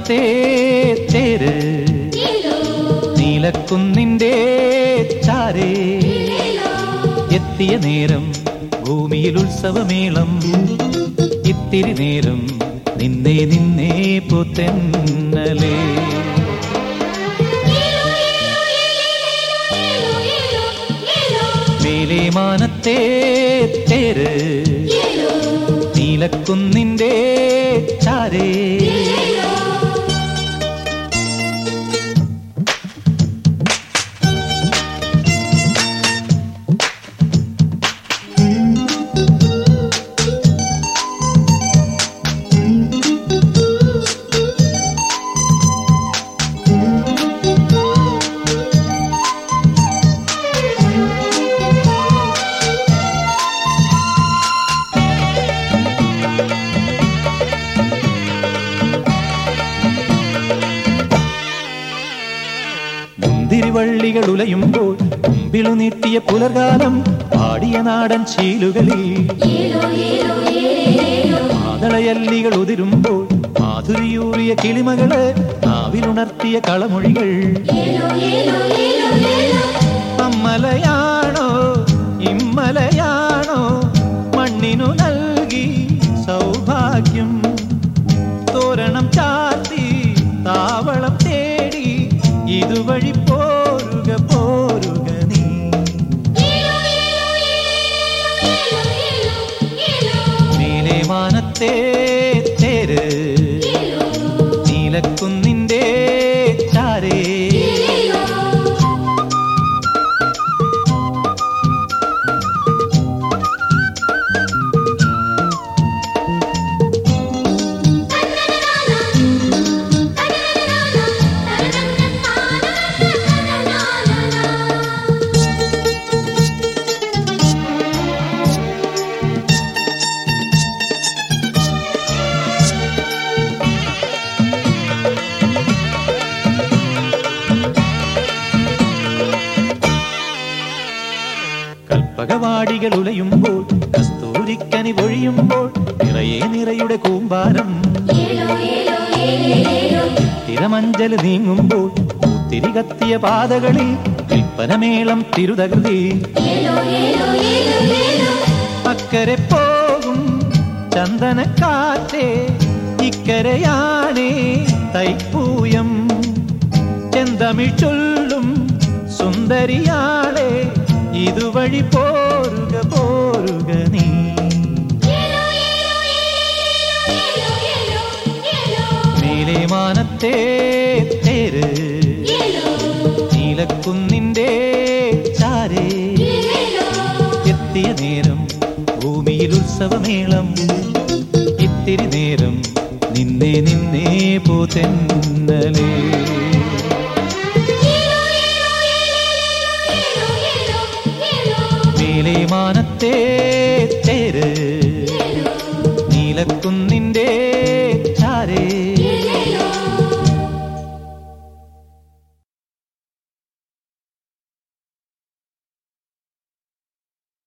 മാനത്തെ തേര് നീലക്കുന്നിന്റെ ചാരേ എത്തിയ നേരം ഭൂമിയിൽ ഉത്സവമേളം ഇത്തിരി നേരം നിന്നെ നിന്നെ പുത്തന്നലേ മേലെ മാനത്തെ തേര് നീലക്കുന്നിന്റെ ചാരേ മുന്തിരിവള്ളികൾ ഉലയുമ്പോൾ മുമ്പിളു നീട്ടിയ പുലർകാലം പാടിയ നാടൻ ശീലുകളിൽ മാതളയല്ലികൾ ഉതിരുമ്പോൾ മാധുരിയൂറിയ കിളിമകള് നാവിലുണർത്തിയ കളമൊഴികൾ അമ്മലയാണോ ഇമ്മലയാണോ മണ്ണിനു നൽകി സൗഭാഗ്യം തോരണം ചാത്തി താവളം തേടി ഇതുവഴി പോരുക പോരുക നീ നീലെ മാനത്തെ തേര് നീലക്കുന്നിന്റെ ചാരേ കൽപ്പകവാടികൾ ഉലയുമ്പോൾ കസ്തൂരിക്കനി പൊഴിയുമ്പോൾ നിറയെ നിറയുടെ കൂമ്പാരം തിരമഞ്ചല് നീങ്ങുമ്പോൾ പൂത്തിരി കത്തിയ പാതകളിൽ കൽപ്പനമേളം തിരുതകൃതി അക്കരെ പോകും ചന്ദനക്കാറ്റേ ഇക്കരയാണേ തൈപ്പൂയം ചെന്തമിഴ് ചൊല്ലും സുന്ദരിയാളെ ഇതുവഴി പോരുക പോരുക നീ നീലെ മാനത്തെ തേര് നീലക്കുന്നിന്റെ ചാരേ എത്തിയ നേരം ഭൂമിയിൽ ഉത്സവമേളം ഇത്തിരി നേരം നിന്നെ നിന്നെ പോതെന്നലേ മേലെ മാനത്തെ തേര് നീലക്കുന്നിന്റെ